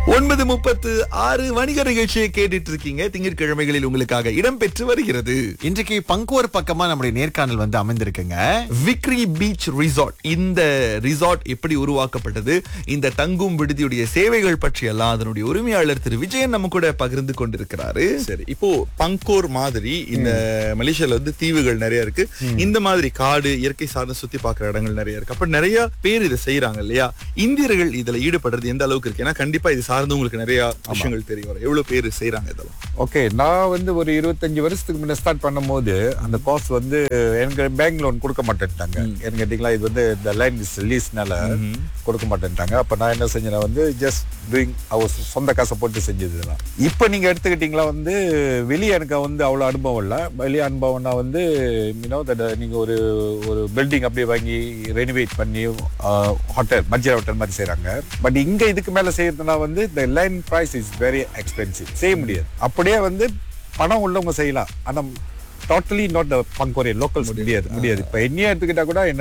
ஒன்பது முப்பத்து ஆறு வணிக நிகழ்ச்சியை கேட்டுட்டு இருக்கீங்க திங்கட்கிழமைகளில் உங்களுக்காக இடம்பெற்று வருகிறது இன்றைக்கு பங்குவர் பக்கமா நம்முடைய நேர்காணல் வந்து அமைந்திருக்குங்க விக்ரி பீச் ரிசார்ட் இந்த ரிசார்ட் எப்படி உருவாக்கப்பட்டது இந்த தங்கும் விடுதியுடைய சேவைகள் பற்றி எல்லாம் அதனுடைய உரிமையாளர் திரு விஜயன் நம்ம கூட பகிர்ந்து கொண்டிருக்கிறாரு சரி இப்போ பங்கோர் மாதிரி இந்த மலேசியால வந்து தீவுகள் நிறைய இருக்கு இந்த மாதிரி காடு இயற்கை சார்ந்த சுத்தி பார்க்குற இடங்கள் நிறைய இருக்கு அப்ப நிறைய பேர் இதை செய்யறாங்க இல்லையா இந்தியர்கள் இதுல ஈடுபடுறது எந்த அளவுக்கு இருக்கு ஏன்னா கண்டிப்பா இது சார்ந்து உங்களுக்கு நிறைய விஷயங்கள் தெரிய வரும் எவ்வளவு பேர் செய்யறாங்க இதெல்லாம் ஓகே நான் வந்து ஒரு இருபத்தஞ்சு வருஷத்துக்கு முன்ன ஸ்டார்ட் பண்ணும்போது அந்த காஸ்ட் வந்து எனக்கு பேங்க் லோன் கொடுக்க மாட்டேன்ட்டாங்க எனக்கு கேட்டிங்களா இது வந்து இந்த லைன் லீஸ்னால கொடுக்க மாட்டேன்ட்டாங்க அப்ப நான் என்ன செஞ்சேன் வந்து ஜஸ்ட் டூயிங் அவர் சொந்த காசை போட்டு செஞ்சது இதெல்லாம் இப்போ நீங்க எடுத்துக்கிட்டீங்களா வந்து வெளியே எனக்கு வந்து அவ்வளவு அனுபவம் இல்லை வெளியே அனுபவம்னா வந்து யூனோ தட் நீங்க ஒரு ஒரு பில்டிங் அப்படியே வாங்கி ரெனிவேட் பண்ணி ஹோட்டல் பட்ஜெட் ஹோட்டல் மாதிரி செய்றாங்க பட் இங்க இதுக்கு மேல செய்யறதுனா வந்து இந்த line price is very expensive செய்ய முடியாது அப்படியே வந்து பணம் உள்ளவங்க செய்யலாம் ஆனா டோட்டலி நாட் பங்கோரிய லோக்கல்ஸ் முடியாது முடியாது இப்ப என்னையே எடுத்துக்கிட்டா கூட என்ன